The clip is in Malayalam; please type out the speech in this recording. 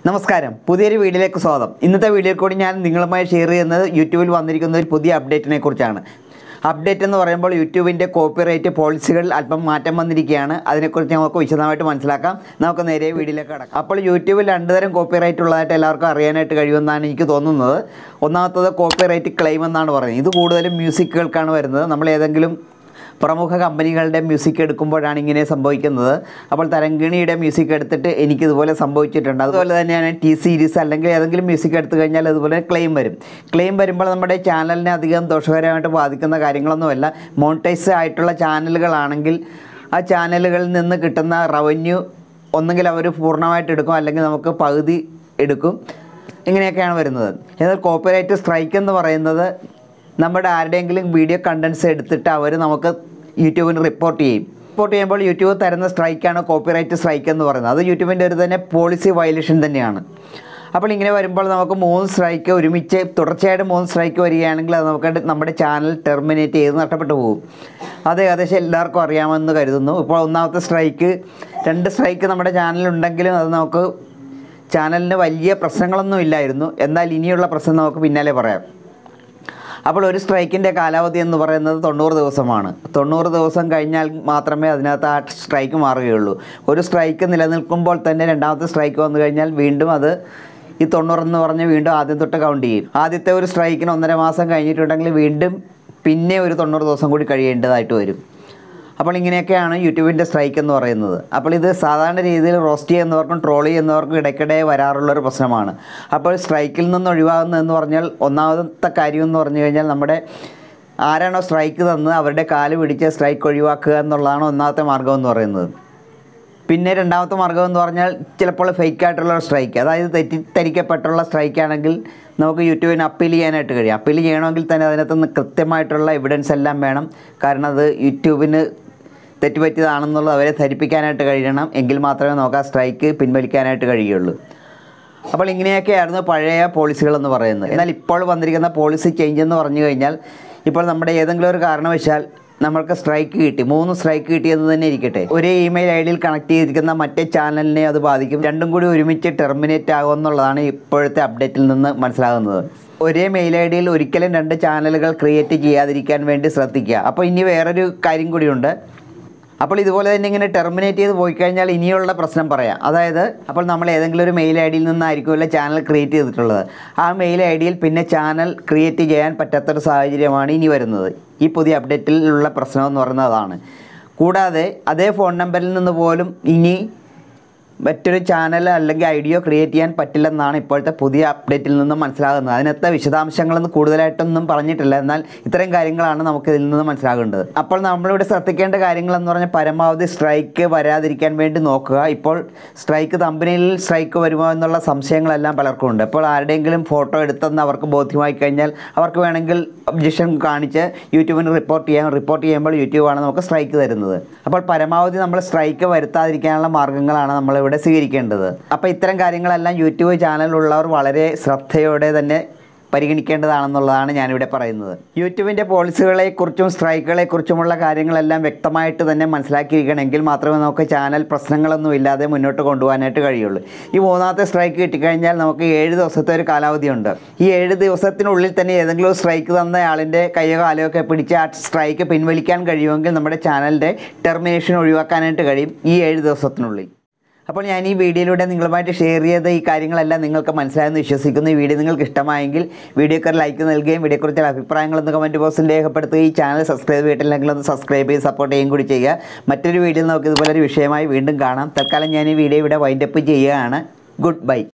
നമസ്കാരം പുതിയൊരു വീഡിയോയിലേക്ക് സ്വാഗതം ഇന്നത്തെ വീഡിയോയിൽ കൂടി ഞാൻ നിങ്ങളുമായി ഷെയർ ചെയ്യുന്നത് യൂട്യൂബിൽ വന്നിരിക്കുന്ന ഒരു പുതിയ അപ്ഡേറ്റിനെ കുറിച്ചാണ് അപ്ഡേറ്റ് എന്ന് പറയുമ്പോൾ യൂട്യൂബിൻ്റെ കോപ്പിറൈറ്റ് പോളിസികളിൽ അല്പം മാറ്റം വന്നിരിക്കുകയാണ് അതിനെക്കുറിച്ച് നമുക്ക് വിശദമായിട്ട് മനസ്സിലാക്കാം നമുക്ക് നേരെ വീഡിയോയിലേക്ക് കടക്കാം അപ്പോൾ യൂട്യൂബിൽ രണ്ട് തരം കോപ്പിറൈറ്റ് ഉള്ളതായിട്ട് എല്ലാവർക്കും അറിയാനായിട്ട് കഴിയുമെന്നാണ് എനിക്ക് തോന്നുന്നത് ഒന്നാമത്തത് കോപ്പിറൈറ്റ് ക്ലെയിം എന്നാണ് പറയുന്നത് ഇത് കൂടുതലും മ്യൂസിക്കുകൾക്കാണ് വരുന്നത് നമ്മൾ ഏതെങ്കിലും പ്രമുഖ കമ്പനികളുടെ മ്യൂസിക് എടുക്കുമ്പോഴാണ് ഇങ്ങനെ സംഭവിക്കുന്നത് അപ്പോൾ തരങ്കിണിയുടെ മ്യൂസിക് എടുത്തിട്ട് എനിക്ക് ഇതുപോലെ സംഭവിച്ചിട്ടുണ്ട് അതുപോലെ തന്നെയാണ് ടി സീരീസ് അല്ലെങ്കിൽ ഏതെങ്കിലും മ്യൂസിക് എടുത്തു കഴിഞ്ഞാൽ അതുപോലെ ക്ലെയിം വരും ക്ലെയിം വരുമ്പോൾ നമ്മുടെ ചാനലിനെ അധികം ദോഷകരമായിട്ട് ബാധിക്കുന്ന കാര്യങ്ങളൊന്നുമല്ല മോണിറ്റൈസ് ആയിട്ടുള്ള ചാനലുകളാണെങ്കിൽ ആ ചാനലുകളിൽ നിന്ന് കിട്ടുന്ന റവന്യൂ ഒന്നുകിൽ അവർ പൂർണ്ണമായിട്ട് എടുക്കും അല്ലെങ്കിൽ നമുക്ക് പകുതി എടുക്കും ഇങ്ങനെയൊക്കെയാണ് വരുന്നത് എന്നാൽ കോപ്പിറൈറ്റ് സ്ട്രൈക്ക് എന്ന് പറയുന്നത് നമ്മുടെ ആരുടെയെങ്കിലും വീഡിയോ കണ്ടൻസ് എടുത്തിട്ട് അവർ നമുക്ക് യൂട്യൂബിന് റിപ്പോർട്ട് ചെയ്യും റിപ്പോർട്ട് ചെയ്യുമ്പോൾ യൂട്യൂബ് തരുന്ന സ്ട്രൈക്കാണ് കോപ്പിറൈറ്റ് സ്ട്രൈക്ക് എന്ന് പറയുന്നത് അത് യൂട്യൂബിൻ്റെ ഒരു തന്നെ പോളിസി വയലേഷൻ തന്നെയാണ് അപ്പോൾ ഇങ്ങനെ വരുമ്പോൾ നമുക്ക് മൂന്ന് സ്ട്രൈക്ക് ഒരുമിച്ച് തുടർച്ചയായിട്ട് മൂന്ന് സ്ട്രൈക്ക് വരികയാണെങ്കിൽ അത് നമുക്ക് നമ്മുടെ ചാനൽ ടെർമിനേറ്റ് ചെയ്ത് നഷ്ടപ്പെട്ടു പോകും അത് ഏകദേശം എല്ലാവർക്കും അറിയാമെന്ന് കരുതുന്നു ഇപ്പോൾ ഒന്നാമത്തെ സ്ട്രൈക്ക് രണ്ട് സ്ട്രൈക്ക് നമ്മുടെ ചാനലുണ്ടെങ്കിലും അത് നമുക്ക് ചാനലിന് വലിയ പ്രശ്നങ്ങളൊന്നും ഇല്ലായിരുന്നു എന്നാൽ ഇനിയുള്ള പ്രശ്നം നമുക്ക് പിന്നാലെ പറയാം അപ്പോൾ ഒരു സ്ട്രൈക്കിൻ്റെ കാലാവധി എന്ന് പറയുന്നത് തൊണ്ണൂറ് ദിവസമാണ് തൊണ്ണൂറ് ദിവസം കഴിഞ്ഞാൽ മാത്രമേ അതിനകത്ത് ആ സ്ട്രൈക്ക് മാറുകയുള്ളൂ ഒരു സ്ട്രൈക്ക് നിലനിൽക്കുമ്പോൾ തന്നെ രണ്ടാമത്തെ സ്ട്രൈക്ക് വന്നു കഴിഞ്ഞാൽ വീണ്ടും അത് ഈ തൊണ്ണൂറെന്ന് പറഞ്ഞ് വീണ്ടും ആദ്യം തൊട്ട് കൗണ്ട് ചെയ്യും ആദ്യത്തെ ഒരു സ്ട്രൈക്കിന് ഒന്നര മാസം കഴിഞ്ഞിട്ടുണ്ടെങ്കിൽ വീണ്ടും പിന്നെ ഒരു തൊണ്ണൂറ് ദിവസം കൂടി കഴിയേണ്ടതായിട്ട് വരും അപ്പോൾ ഇങ്ങനെയൊക്കെയാണ് യൂട്യൂബിൻ്റെ സ്ട്രൈക്ക് എന്ന് പറയുന്നത് അപ്പോൾ ഇത് സാധാരണ രീതിയിൽ റോസ്റ്റ് ചെയ്യുന്നവർക്കും ട്രോൾ ചെയ്യുന്നവർക്കും ഇടയ്ക്കിടെ വരാറുള്ളൊരു പ്രശ്നമാണ് അപ്പോൾ സ്ട്രൈക്കിൽ നിന്ന് ഒഴിവാകുന്നതെന്ന് പറഞ്ഞാൽ ഒന്നാമത്തെ കാര്യം എന്ന് പറഞ്ഞു കഴിഞ്ഞാൽ നമ്മുടെ ആരാണോ സ്ട്രൈക്ക് തന്നത് അവരുടെ കാല് പിടിച്ച് സ്ട്രൈക്ക് ഒഴിവാക്കുക എന്നുള്ളതാണ് ഒന്നാമത്തെ മാർഗ്ഗം എന്ന് പറയുന്നത് പിന്നെ രണ്ടാമത്തെ മാർഗ്ഗം എന്ന് പറഞ്ഞാൽ ചിലപ്പോൾ ഫേക്ക് ആയിട്ടുള്ള സ്ട്രൈക്ക് അതായത് തെറ്റിദ്ധരിക്കപ്പെട്ടുള്ള സ്ട്രൈക്ക് ആണെങ്കിൽ നമുക്ക് യൂട്യൂബിന് അപ്പീൽ ചെയ്യാനായിട്ട് കഴിയും അപ്പീൽ ചെയ്യണമെങ്കിൽ തന്നെ അതിനകത്ത് നിന്ന് കൃത്യമായിട്ടുള്ള എവിഡൻസ് എല്ലാം വേണം കാരണം അത് യൂട്യൂബിന് തെറ്റുപറ്റിയതാണെന്നുള്ളത് അവരെ ധരിപ്പിക്കാനായിട്ട് കഴിയണം എങ്കിൽ മാത്രമേ നമുക്ക് ആ സ്ട്രൈക്ക് പിൻവലിക്കാനായിട്ട് കഴിയുള്ളൂ അപ്പോൾ ഇങ്ങനെയൊക്കെയായിരുന്നു പഴയ പോളിസികളെന്ന് പറയുന്നത് എന്നാൽ ഇപ്പോൾ വന്നിരിക്കുന്ന പോളിസി ചേഞ്ച് എന്ന് പറഞ്ഞു കഴിഞ്ഞാൽ ഇപ്പോൾ നമ്മുടെ ഏതെങ്കിലും ഒരു കാരണവശാൽ നമ്മൾക്ക് സ്ട്രൈക്ക് കിട്ടി മൂന്ന് സ്ട്രൈക്ക് കിട്ടിയെന്ന് തന്നെ ഇരിക്കട്ടെ ഒരേ ഇമെയിൽ ഐ ഡിയിൽ കണക്ട് ചെയ്തിരിക്കുന്ന മറ്റേ ചാനലിനെ അത് ബാധിക്കും രണ്ടും കൂടി ഒരുമിച്ച് ടെർമിനേറ്റ് ആകുമെന്നുള്ളതാണ് ഇപ്പോഴത്തെ അപ്ഡേറ്റിൽ നിന്ന് മനസ്സിലാകുന്നത് ഒരേ മെയിൽ ഐ ഡിയിൽ ഒരിക്കലും രണ്ട് ചാനലുകൾ ക്രിയേറ്റ് ചെയ്യാതിരിക്കാൻ വേണ്ടി ശ്രദ്ധിക്കുക അപ്പോൾ ഇനി വേറൊരു കാര്യം കൂടിയുണ്ട് അപ്പോൾ ഇതുപോലെ തന്നെ ഇങ്ങനെ ടെർമിനേറ്റ് ചെയ്ത് പോയി കഴിഞ്ഞാൽ ഇനിയുള്ള പ്രശ്നം പറയാം അതായത് അപ്പോൾ നമ്മൾ ഏതെങ്കിലും ഒരു മെയിൽ ഐ ഡിയിൽ നിന്നായിരിക്കുമല്ലോ ചാനൽ ക്രിയേറ്റ് ചെയ്തിട്ടുള്ളത് ആ മെയിൽ ഐ ഡിയിൽ പിന്നെ ചാനൽ ക്രിയേറ്റ് ചെയ്യാൻ പറ്റാത്തൊരു സാഹചര്യമാണ് ഇനി വരുന്നത് ഈ പുതിയ അപ്ഡേറ്റിലുള്ള പ്രശ്നം എന്ന് പറയുന്നത് അതാണ് കൂടാതെ അതേ ഫോൺ നമ്പറിൽ നിന്ന് പോലും ഇനി മറ്റൊരു ചാനൽ അല്ലെങ്കിൽ ഐഡിയോ ക്രിയേറ്റ് ചെയ്യാൻ പറ്റില്ലെന്നാണ് ഇപ്പോഴത്തെ പുതിയ അപ്ഡേറ്റിൽ നിന്നും മനസ്സിലാകുന്നത് അതിനകത്ത് വിശദാംശങ്ങളൊന്നും കൂടുതലായിട്ടൊന്നും പറഞ്ഞിട്ടില്ല എന്നാൽ ഇത്തരം കാര്യങ്ങളാണ് നമുക്ക് ഇതിൽ നിന്ന് മനസ്സിലാകേണ്ടത് അപ്പോൾ നമ്മളിവിടെ ശ്രദ്ധിക്കേണ്ട കാര്യങ്ങൾ എന്ന് പറഞ്ഞാൽ പരമാവധി സ്ട്രൈക്ക് വരാതിരിക്കാൻ വേണ്ടി നോക്കുക ഇപ്പോൾ സ്ട്രൈക്ക് തമ്പനിയിൽ സ്ട്രൈക്ക് വരുമോ എന്നുള്ള സംശയങ്ങളെല്ലാം പലർക്കും ഉണ്ട് അപ്പോൾ ആരുടെയെങ്കിലും ഫോട്ടോ എടുത്തെന്ന് അവർക്ക് ബോധ്യമായി കഴിഞ്ഞാൽ അവർക്ക് വേണമെങ്കിൽ ഒബ്ജക്ഷൻ കാണിച്ച് യൂട്യൂബിന് റിപ്പോർട്ട് ചെയ്യാം റിപ്പോർട്ട് ചെയ്യുമ്പോൾ യൂട്യൂബാണ് നമുക്ക് സ്ട്രൈക്ക് തരുന്നത് അപ്പോൾ പരമാവധി നമ്മൾ സ്ട്രൈക്ക് വരുത്താതിരിക്കാനുള്ള മാർഗ്ഗങ്ങളാണ് നമ്മളിവിടെ സ്വീകരിക്കേണ്ടത് അപ്പോൾ ഇത്തരം കാര്യങ്ങളെല്ലാം യൂട്യൂബ് ചാനലുള്ളവർ വളരെ ശ്രദ്ധയോടെ തന്നെ പരിഗണിക്കേണ്ടതാണെന്നുള്ളതാണ് ഞാനിവിടെ പറയുന്നത് യൂട്യൂബിൻ്റെ പോളിസികളെക്കുറിച്ചും സ്ട്രൈക്കുകളെക്കുറിച്ചുമുള്ള കാര്യങ്ങളെല്ലാം വ്യക്തമായിട്ട് തന്നെ മനസ്സിലാക്കിയിരിക്കണമെങ്കിൽ മാത്രമേ നമുക്ക് ചാനൽ പ്രശ്നങ്ങളൊന്നും ഇല്ലാതെ മുന്നോട്ട് കൊണ്ടുപോകാനായിട്ട് കഴിയുള്ളൂ ഈ മൂന്നാമത്തെ സ്ട്രൈക്ക് കിട്ടിക്കഴിഞ്ഞാൽ നമുക്ക് ഏഴ് ദിവസത്തെ ഒരു കാലാവധിയുണ്ട് ഈ ഏഴ് ദിവസത്തിനുള്ളിൽ തന്നെ ഏതെങ്കിലും സ്ട്രൈക്ക് തന്ന ആളിൻ്റെ കയ്യോ കാലോ ഒക്കെ പിടിച്ച് ആ സ്ട്രൈക്ക് പിൻവലിക്കാൻ കഴിയുമെങ്കിൽ നമ്മുടെ ചാനലിൻ്റെ ടെർമിനേഷൻ ഒഴിവാക്കാനായിട്ട് കഴിയും ഈ ഏഴ് ദിവസത്തിനുള്ളിൽ അപ്പോൾ ഞാൻ ഈ വീഡിയോയിലൂടെ നിങ്ങളുമായിട്ട് ഷെയർ ചെയ്ത ഈ കാര്യങ്ങളെല്ലാം നിങ്ങൾക്ക് മനസ്സിലായെന്ന് വിശ്വസിക്കുന്നു ഈ വീഡിയോ നിങ്ങൾക്ക് ഇഷ്ടമായെങ്കിൽ വീഡിയോക്ക് ഒരു ലൈക്ക് നൽകുകയും വീഡിയോക്കുറിച്ചുള്ള അഭിപ്രായങ്ങളൊന്ന് കമൻറ്റ് ബോക്സിൽ രേഖപ്പെടുത്തുകയും ഈ ചാനൽ സബ്സ്ക്രൈബ് ചെയ്തിട്ടില്ലെങ്കിൽ ഒന്ന് സബ്സ്ക്രൈബ് ചെയ്ത് സപ്പോർട്ട് ചെയ്യുകയും കൂടി ചെയ്യുക മറ്റൊരു വീഡിയോയിൽ നമുക്ക് ഇതുപോലൊരു വിഷയമായി വീണ്ടും കാണാം തൽക്കാലം ഞാൻ ഈ വീഡിയോ ഇവിടെ വൈൻഡപ്പ് ചെയ്യുകയാണ് ഗുഡ് ബൈ